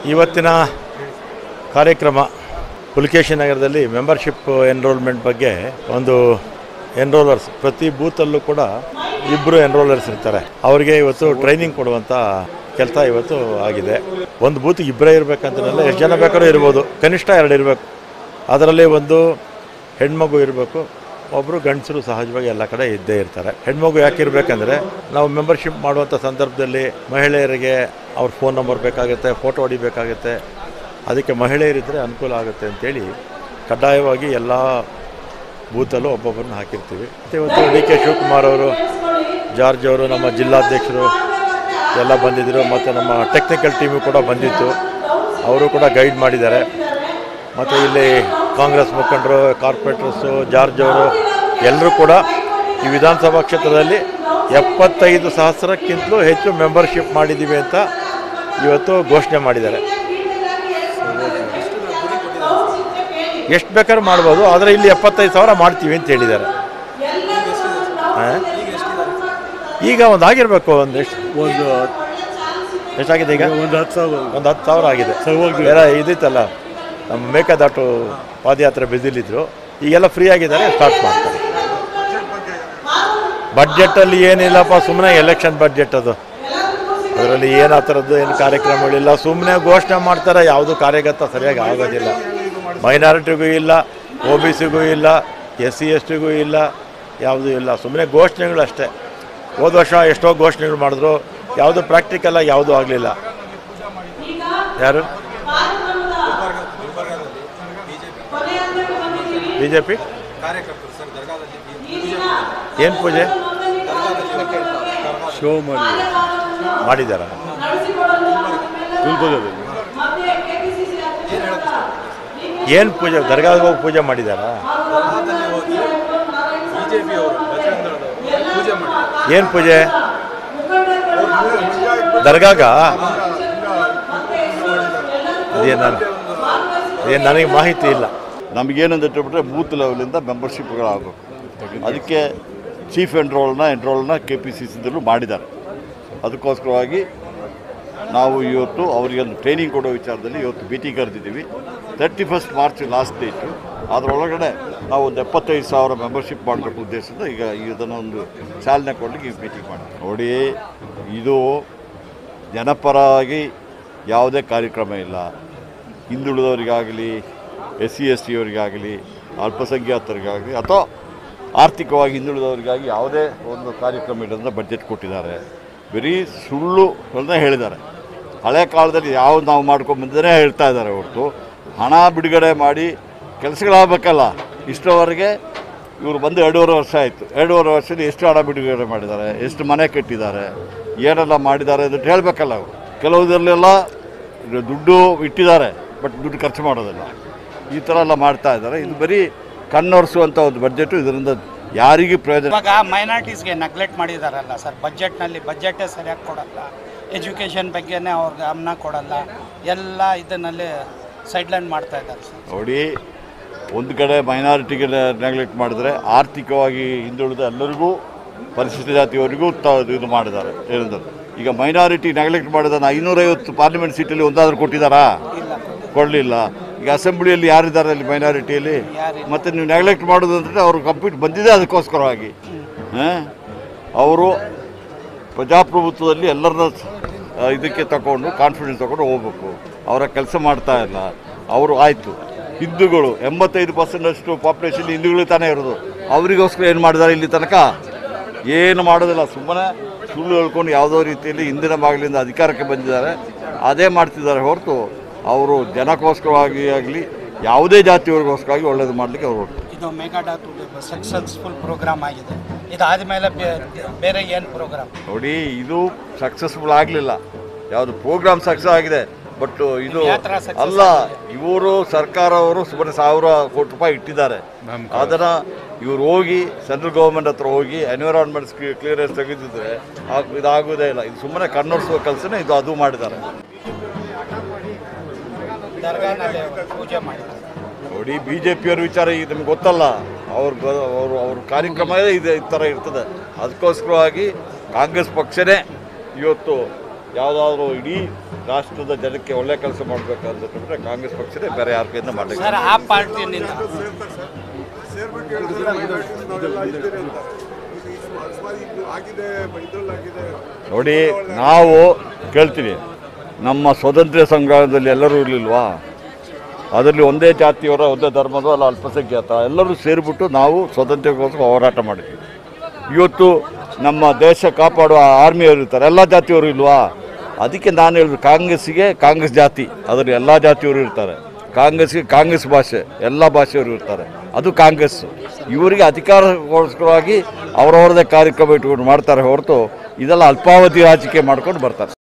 ಇವತ್ತಿನ ಕಾರ್ಯಕ್ರಮ ಪುಲಿಕೇಶಿ ನಗರದಲ್ಲಿ ಮೆಂಬರ್ಶಿಪ್ ಎನ್ರೋಲ್ಮೆಂಟ್ ಬಗ್ಗೆ ಒಂದು ಎನ್ರೋಲರ್ಸ್ ಪ್ರತಿ ಬೂತಲ್ಲೂ ಕೂಡ ಇಬ್ಬರು ಎನ್ರೋಲರ್ಸ್ ಇರ್ತಾರೆ ಅವರಿಗೆ ಇವತ್ತು ಟ್ರೈನಿಂಗ್ ಕೊಡುವಂಥ ಕೆಲಸ ಇವತ್ತು ಆಗಿದೆ ಒಂದು ಬೂತಿಗೆ ಇಬ್ಬರೇ ಇರಬೇಕಂತನಲ್ಲ ಎಷ್ಟು ಜನ ಬೇಕಾದ್ರೂ ಇರ್ಬೋದು ಕನಿಷ್ಠ ಎರಡು ಇರಬೇಕು ಅದರಲ್ಲಿ ಒಂದು ಹೆಣ್ಮಗು ಇರಬೇಕು ಒಬ್ಬರು ಗಂಡಸರು ಸಹಜವಾಗಿ ಎಲ್ಲ ಕಡೆ ಇದ್ದೇ ಇರ್ತಾರೆ ಹೆಣ್ಮಗು ಯಾಕೆ ಇರಬೇಕಂದ್ರೆ ನಾವು ಮೆಂಬರ್ಶಿಪ್ ಮಾಡುವಂಥ ಸಂದರ್ಭದಲ್ಲಿ ಮಹಿಳೆಯರಿಗೆ ಅವ್ರ ಫೋನ್ ನಂಬರ್ ಬೇಕಾಗುತ್ತೆ ಫೋಟೋ ಹೊಡಿಬೇಕಾಗುತ್ತೆ ಅದಕ್ಕೆ ಮಹಿಳೆಯರಿದ್ದರೆ ಅನುಕೂಲ ಆಗುತ್ತೆ ಅಂತೇಳಿ ಕಡ್ಡಾಯವಾಗಿ ಎಲ್ಲ ಬೂತಲ್ಲೂ ಒಬ್ಬೊಬ್ಬರನ್ನ ಹಾಕಿರ್ತೀವಿ ಮತ್ತು ಇವತ್ತು ಡಿ ಕೆ ಶಿವಕುಮಾರ್ ಅವರು ಜಾರ್ಜ್ ಅವರು ನಮ್ಮ ಜಿಲ್ಲಾಧ್ಯಕ್ಷರು ಎಲ್ಲ ಬಂದಿದ್ದರು ಮತ್ತು ನಮ್ಮ ಟೆಕ್ನಿಕಲ್ ಟೀಮು ಕೂಡ ಬಂದಿತ್ತು ಅವರು ಕೂಡ ಗೈಡ್ ಮಾಡಿದ್ದಾರೆ ಮತ್ತು ಇಲ್ಲಿ ಕಾಂಗ್ರೆಸ್ ಮುಖಂಡರು ಕಾರ್ಪೊರೇಟರ್ಸು ಜಾರ್ಜ್ ಅವರು ಎಲ್ಲರೂ ಕೂಡ ಈ ವಿಧಾನಸಭಾ ಕ್ಷೇತ್ರದಲ್ಲಿ ಎಪ್ಪತ್ತೈದು ಸಹಸ್ರಕ್ಕಿಂತಲೂ ಹೆಚ್ಚು ಮೆಂಬರ್ಶಿಪ್ ಮಾಡಿದ್ದೀವಿ ಅಂತ ಇವತ್ತು ಘೋಷಣೆ ಮಾಡಿದ್ದಾರೆ ಎಷ್ಟು ಬೇಕಾದ್ರೂ ಮಾಡ್ಬೋದು ಆದರೆ ಇಲ್ಲಿ ಎಪ್ಪತ್ತೈದು ಸಾವಿರ ಮಾಡ್ತೀವಿ ಅಂತ ಹೇಳಿದ್ದಾರೆ ಆ? ಈಗ ಒಂದು ಆಗಿರಬೇಕು ಒಂದು ಎಷ್ಟು ಒಂದು ಎಷ್ಟಾಗಿದೆ ಈಗ ಒಂದು ಹತ್ತು ಸಾವಿರ ಒಂದು ಹತ್ತು ಸಾವಿರ ಆಗಿದೆ ಸರಿಯಾಗಿ. ಬೇರೆ ಇದಿತ್ತಲ್ಲ ನಮ್ಮ ಮೇಕದಾಟು ಪಾದಯಾತ್ರೆ ಬಿಸಿಲಿದ್ರು ಈಗೆಲ್ಲ ಫ್ರೀ ಆಗಿದ್ದಾರೆ ಸ್ಟಾರ್ಟ್ ಮಾಡ್ತಾರೆ ಬಡ್ಜೆಟಲ್ಲಿ ಏನಿಲ್ಲಪ್ಪ ಸುಮ್ಮನೆ ಎಲೆಕ್ಷನ್ ಬಡ್ಜೆಟ್ ಅದು ಅದರಲ್ಲಿ ಏನು ಆ ಥರದ್ದು ಏನು ಕಾರ್ಯಕ್ರಮಗಳಿಲ್ಲ ಸುಮ್ಮನೆ ಘೋಷಣೆ ಮಾಡ್ತಾರೆ ಯಾವುದು ಕಾರ್ಯಗತ ಸರಿಯಾಗಿ ಆಗೋದಿಲ್ಲ ಮೈನಾರಿಟಿಗೂ ಇಲ್ಲ ಒ ಬಿ ಸಿಗೂ ಇಲ್ಲ ಎಸ್ ಸಿ ಎಸ್ ಟಿಗೂ ಇಲ್ಲ ಯಾವುದೂ ಇಲ್ಲ ಸುಮ್ಮನೆ ಘೋಷಣೆಗಳು ಅಷ್ಟೇ ಹೋದ ವರ್ಷ ಎಷ್ಟೋ ಘೋಷಣೆಗಳು ಮಾಡಿದ್ರು ಯಾವುದು ಪ್ರಾಕ್ಟಿಕಲ್ ಆಗಿ ಯಾವುದೂ ಆಗಲಿಲ್ಲ ಯಾರು ಬಿ ಜೆ ಪಿ ಏನು ಪೂಜೆ ಶೋ ಮಾಡಿ ಮಾಡಿದ್ದಾರ ಗುಲ್ಬರ್ಗದಲ್ಲಿ ಏನು ಪೂಜೆ ದರ್ಗಾಗೆ ಹೋಗಿ ಪೂಜೆ ಮಾಡಿದ್ದಾರಾ ಏನು ಪೂಜೆ ದರ್ಗಾಗ ಅದೇನು ನಾನು ಏನು ನನಗೆ ಮಾಹಿತಿ ಇಲ್ಲ ನಮಗೇನಂತ ಬಿಟ್ಟರೆ ಬೂತ್ ಲೆವೆಲಿಂದ ಮೆಂಬರ್ಶಿಪ್ಗಳಾಗಬೇಕು ಅದಕ್ಕೆ ಚೀಫ್ ಎನ್ರೋಲ್ನ ಎನ್ರೋಲ್ನ ಕೆ ಪಿ ಸಿ ಸಿದಲ್ಲೂ ಮಾಡಿದ್ದಾರೆ ಅದಕ್ಕೋಸ್ಕರವಾಗಿ ನಾವು ಇವತ್ತು ಅವರಿಗೆ ಒಂದು ಟ್ರೈನಿಂಗ್ ಕೊಡೋ ವಿಚಾರದಲ್ಲಿ ಇವತ್ತು ಮೀಟಿಂಗ್ ಕರೆದಿದ್ದೀವಿ thirty first March last date ಅದರೊಳಗಡೆ ನಾವು ಒಂದು ಎಪ್ಪತ್ತೈದು ಸಾವಿರ ಮೆಂಬರ್ಶಿಪ್ ಮಾಡಬೇಕು ಉದ್ದೇಶದಿಂದ ಈಗ ಇದನ್ನು ಒಂದು ಚಾಲನೆ ಕೊಡಲಿಕ್ಕೆ ಈ ಮೀಟಿಂಗ್ ಮಾಡಿ ನೋಡಿ ಇದು ಜನಪರವಾಗಿ ಯಾವುದೇ ಕಾರ್ಯಕ್ರಮ ಇಲ್ಲ ಹಿಂದುಳಿದವರಿಗಾಗಲಿ ಎಸ್ ಸಿ ಎಸ್ ಟಿಯವರಿಗಾಗಲಿ ಅಲ್ಪಸಂಖ್ಯಾತರಿಗಾಗಲಿ ಅಥವಾ ಆರ್ಥಿಕವಾಗಿ ಹಿಂದುಳಿದವರಿಗಾಗಿ ಯಾವುದೇ ಒಂದು ಕಾರ್ಯಕ್ರಮ ಇಲ್ಲಂದ್ರೆ ಬಡ್ಜೆಟ್ ಕೊಟ್ಟಿದ್ದಾರೆ ಬರೀ ಸುಳ್ಳುಗಳನ್ನ ಹೇಳಿದ್ದಾರೆ ಹಳೆ ಕಾಲದಲ್ಲಿ ಯಾವ್ದು ನಾವು ಮಾಡ್ಕೊಂಬಂದೇ ಹೇಳ್ತಾ ಇದ್ದಾರೆ ಹೊರತು ಹಣ ಬಿಡುಗಡೆ ಮಾಡಿ ಕೆಲಸಗಳಾಗಬೇಕಲ್ಲ ಇಷ್ಟರವರೆಗೆ ಇವರು ಬಂದು ಎರಡೂವರೆ ವರ್ಷ ಆಯಿತು ಎರಡೂವರೆ ವರ್ಷದಲ್ಲಿ ಎಷ್ಟು ಹಣ ಬಿಡುಗಡೆ ಮಾಡಿದ್ದಾರೆ ಎಷ್ಟು ಮನೆ ಕಟ್ಟಿದ್ದಾರೆ ಏನೆಲ್ಲ ಮಾಡಿದ್ದಾರೆ ಅಂತ ಹೇಳಬೇಕಲ್ಲ ಅವರು ಕೆಲವುದರಲ್ಲೆಲ್ಲ ಇದು ದುಡ್ಡು ಇಟ್ಟಿದ್ದಾರೆ ಬಟ್ ದುಡ್ಡು ಖರ್ಚು ಮಾಡೋದಿಲ್ಲ ಈ ಥರ ಎಲ್ಲ ಮಾಡ್ತಾ ಇದ್ದಾರೆ ಇದು ಬರೀ ಕಣ್ಣೊರೆಸುವಂಥ ಒಂದು ಬಡ್ಜೆಟು ಇದರಿಂದ ಯಾರಿಗೂ ಪ್ರಯೋಜನ ಇವಾಗ ಮೈನಾರಿಟೀಸ್ಗೆ ನೆಗ್ಲೆಕ್ಟ್ ಮಾಡಿದಾರಲ್ಲ ಸರ್ ಬಜೆಟ್ನಲ್ಲಿ ಬಜೆಟೇ ಸರಿಯಾಗಿ ಕೊಡಲ್ಲ ಎಜುಕೇಷನ್ ಬಗ್ಗೆನೇ ಅವ್ರಿಗೆ ಗಮನ ಕೊಡಲ್ಲ ಎಲ್ಲ ಇದನ್ನಲ್ಲಿ ಸೈಡ್ಲೈನ್ ಮಾಡ್ತಾ ಇದ್ದಾರೆ ಸರ್ ನೋಡಿ ಒಂದು ಕಡೆ ಮೈನಾರಿಟಿಗೆ ನೆಗ್ಲೆಕ್ಟ್ ಮಾಡಿದ್ರೆ ಆರ್ಥಿಕವಾಗಿ ಹಿಂದುಳಿದ ಎಲ್ಲರಿಗೂ ಪರಿಶಿಷ್ಟ ಜಾತಿಯವರಿಗೂ ತ ಇದು ಮಾಡಿದ್ದಾರೆ ಹೇಳಿದ್ದಾರೆ ಈಗ ಮೈನಾರಿಟಿ ನೆಗ್ಲೆಕ್ಟ್ ಮಾಡಿದ ಐನೂರೈವತ್ತು ಪಾರ್ಲಿಮೆಂಟ್ ಸೀಟಲ್ಲಿ ಒಂದಾದರೂ ಕೊಟ್ಟಿದ್ದಾರಾ ಕೊಡಲಿಲ್ಲ ಈಗ ಅಸೆಂಬ್ಲಿಯಲ್ಲಿ ಯಾರಿದ್ದಾರೆ ಅಲ್ಲಿ ಮೈನಾರಿಟಿಯಲ್ಲಿ ಯಾರಿಲ್ಲ. ಮತ್ತು ನೀವು ನೆಗ್ಲೆಕ್ಟ್ ಮಾಡೋದು ಅಂದರೆ ಅವರು ಕಂಪ್ಲೀಟ್ ಬಂದಿದೆ ಅದಕ್ಕೋಸ್ಕರವಾಗಿ ಅವರು ಪ್ರಜಾಪ್ರಭುತ್ವದಲ್ಲಿ ಎಲ್ಲರನ್ನ ಆ, ಇದಕ್ಕೆ ತಗೊಂಡು ಕಾನ್ಫಿಡೆನ್ಸ್ ತಗೊಂಡು ಹೋಗ್ಬೇಕು ಅವರ ಕೆಲಸ ಮಾಡ್ತಾ ಇಲ್ಲ ಅವರು ಆಯಿತು ಹಿಂದೂಗಳು ಎಂಬತ್ತೈದು ಪರ್ಸೆಂಟಷ್ಟು ಪಾಪ್ಯುಲೇಷನ್ ಹಿಂದೂಗಳು ತಾನೇ ಇರೋದು ಅವರಿಗೋಸ್ಕರ ಏನು ಮಾಡಿದ್ದಾರೆ ಇಲ್ಲಿ ತನಕ ಏನು ಮಾಡೋದಿಲ್ಲ ಸುಮ್ಮನೆ ಸುಳ್ಳು ಹೇಳ್ಕೊಂಡು ಯಾವುದೋ ರೀತಿಯಲ್ಲಿ ಹಿಂದಿನ ಭಾಗಲಿಂದ ಅಧಿಕಾರಕ್ಕೆ ಬಂದಿದ್ದಾರೆ ಅದೇ ಮಾಡ್ತಿದ್ದಾರೆ ಹೊರತು ಅವರು ಜನಕ್ಕೋಸ್ಕರವಾಗಿ ಆಗಲಿ ಯಾವುದೇ ಜಾತಿಯವರಿಗೋಸ್ಕರವಾಗಿ ಒಳ್ಳೇದು ಮಾಡಲಿಕ್ಕೆ ಅವರು ಹೊರತು ಇದು ಮೆಗಾಡಾಟ್ ಸಕ್ಸಸ್ಫುಲ್ ಪ್ರೋಗ್ರಾಮ್ ಆಗಿದೆ ಇದಾದಮೇಲೆ ಬೇರೆ ಏನು ಪ್ರೋಗ್ರಾಮ್ ನೋಡಿ ಇದು ಸಕ್ಸಸ್ಫುಲ್ ಆಗಲಿಲ್ಲ ಯಾವುದು ಪ್ರೋಗ್ರಾಮ್ ಸಕ್ಸಸ್ ಆಗಿದೆ ಬಟ್ ಇದು ಯಾವ ಥರ success ಅಲ್ಲ ಇವರು ಸರ್ಕಾರ ಅವರು ಸುಮಾರು ಸಾವಿರ ಕೋಟಿ ರೂಪಾಯಿ ಇಟ್ಟಿದ್ದಾರೆ ಅದನ್ನ ಇವ್ರು ಹೋಗಿ ಸೆಂಟ್ರಲ್ ಗೌರ್ಮೆಂಟ್ ಹತ್ರ ಹೋಗಿ ಎನ್ವಿರಾನ್ಮೆಂಟ್ ಕ್ಲಿಯರೆನ್ಸ್ ತೆಗೆದಿದ್ರೆ ಆ- ಇದಾಗೋದೇ ಇಲ್ಲ ಇದು ಸುಮ್ಮನೆ ಕಣ್ಣೊರೆಸುವ ಕೆಲಸನೇ ಇದು ಅದು ಮಾಡಿದ್ದಾರೆ ದರ್ಗಾನಲ್ಲಿ ಪೂಜೆ ಮಾಡಿದ್ದಾರೆ ನೋಡಿ ಬಿ ಜೆ ಪಿಯವ್ರ ವಿಚಾರ ಈಗ ನಿಮ್ಗೆ ಗೊತ್ತಲ್ಲ ಅವ್ರ ಅವರು ಅವ್ರ ಕಾರ್ಯಕ್ರಮ ಇದೆ ಈ ಥರ ಇರ್ತದೆ ಅದಕ್ಕೋಸ್ಕರವಾಗಿ ಕಾಂಗ್ರೆಸ್ ಪಕ್ಷನೇ ಇವತ್ತು ಯಾವುದಾದ್ರೂ ಇಡೀ ರಾಷ್ಟ್ರದ ಜನಕ್ಕೆ ಒಳ್ಳೆ ಕೆಲಸ ಮಾಡಬೇಕಂತಂದ್ರೆ ಕಾಂಗ್ರೆಸ್ ಪಕ್ಷನೇ ಬೇರೆ ಯಾರ ಕೈಯಿಂದ ಮಾಡಲಿಕ್ಕೆ ಸರ್ ಆ ಪಾರ್ಟಿನಿಂದ ನೋಡಿ ನಾವು ಕೇಳ್ತೀನಿ ನಮ್ಮ ಸ್ವಾತಂತ್ರ್ಯ ಸಂಗ್ರಾಮದಲ್ಲಿ ಎಲ್ಲರೂ ಇರಲಿಲ್ವಾ ಅದರಲ್ಲಿ ಒಂದೇ ಜಾತಿಯವರ ಒಂದೇ ಧರ್ಮದ ಅಲ್ಲ ಅಲ್ಪಸಂಖ್ಯಾತ ಎಲ್ಲರೂ ಸೇರಿಬಿಟ್ಟು ನಾವು ಸ್ವಾತಂತ್ರ್ಯಕ್ಕೋಸ್ಕರ ಹೋರಾಟ ಮಾಡಿದ್ವಿ ಇವತ್ತು ನಮ್ಮ ದೇಶ ಕಾಪಾಡುವ ಆರ್ಮಿಯವರು ಇರ್ತಾರೆ ಎಲ್ಲ ಜಾತಿಯವರು ಇಲ್ವಾ ಅದಕ್ಕೆ ನಾನು ಹೇಳಿದ್ರು ಕಾಂಗ್ರೆಸ್ಸಿಗೆ ಕಾಂಗ್ರೆಸ್ ಜಾತಿ ಅದರಲ್ಲಿ ಎಲ್ಲ ಜಾತಿಯವರು ಇರ್ತಾರೆ ಕಾಂಗ್ರೆಸ್ಗೆ ಕಾಂಗ್ರೆಸ್ ಭಾಷೆ ಎಲ್ಲ ಭಾಷೆಯವರು ಇರ್ತಾರೆ ಅದು ಕಾಂಗ್ರೆಸ್ ಇವರಿಗೆ ಅಧಿಕಾರಕ್ಕೋಸ್ಕರವಾಗಿ ಅವರವರದೇ ಕಾರ್ಯಕ್ರಮ ಇಟ್ಕೊಂಡು ಮಾಡ್ತಾರೆ ಹೊರತು ಇದೆಲ್ಲ ಅಲ್ಪಾವಧಿ ರಾಜಕೀಯ ಮಾಡ್ಕೊಂಡು ಬರ್ತಾರೆ